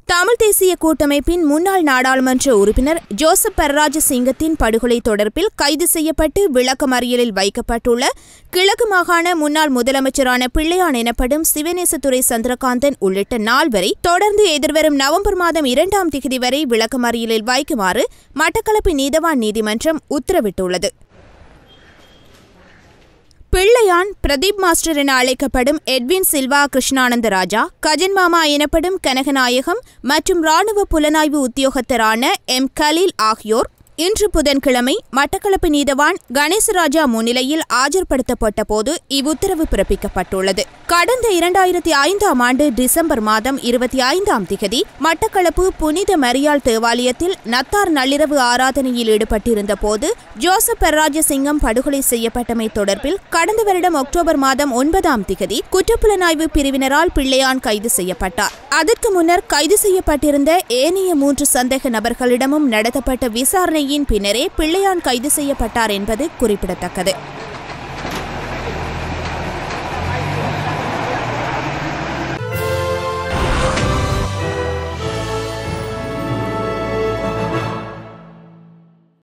தமிழ் தேசிய கூட்டமைப்பின் முன்னாள் நாடாளுமன்ற உறுப்பினர் ஜோசப் பரராஜ சிங்கத்தின் படுகொலை தொடர்பில் கைது செய்யப்பட்டு விளக்கமறியலில் வைக்கப்பட்டுள்ள கிழக்கு மாகாண முன்னாள் முதலமைச்சரான பிள்ளையான் எனப்படும் சிவநேசத்துறை சந்திரகாந்தன் உள்ளிட்ட நால்வரை தொடர்ந்து எதிர்வரும் நவம்பர் மாதம் இரண்டாம் திகதி வரை விளக்கமறியலில் வைக்குமாறு மட்டக்களப்பு நீதவான் நீதிமன்றம் உத்தரவிட்டுள்ளது பிள்ளையான் பிரதீப் மாஸ்டர் என அழைக்கப்படும் எட்வின் சில்வா கிருஷ்ணானந்த ராஜா கஜன் மாமா எனப்படும் கனகநாயகம் மற்றும் ராணுவ புலனாய்வு உத்தியோகத்தரான எம் கலீல் ஆகியோர் இன்று புதன்கிழமை மட்டக்களப்பு நீதவான் கணேசராஜா முன்னிலையில் ஆஜர்படுத்தப்பட்ட போது இவ்வுத்தரவு பிறப்பிக்கப்பட்டுள்ளது கடந்த இரண்டாயிரத்தி ஐந்தாம் ஆண்டு டிசம்பர் மாதம் இருபத்தி ஐந்தாம் திகதி மட்டக்களப்பு புனித மரியாள் தேவாலயத்தில் நத்தார் நள்ளிரவு ஆராதனையில் ஈடுபட்டிருந்த போது ஜோசப் பெர்ராஜசிங்கம் படுகொலை செய்யப்பட்டமை தொடர்பில் கடந்த வருடம் அக்டோபர் மாதம் ஒன்பதாம் திகதி குற்றப்புலனாய்வு பிரிவினரால் பிள்ளையான் கைது செய்யப்பட்டார் அதற்கு முன்னர் கைது செய்யப்பட்டிருந்த ஏனைய மூன்று சந்தேக நபர்களிடமும் நடத்தப்பட்ட விசாரணையின் பின்னரே பிள்ளையான் கைது செய்யப்பட்டார் என்பது குறிப்பிடத்தக்கது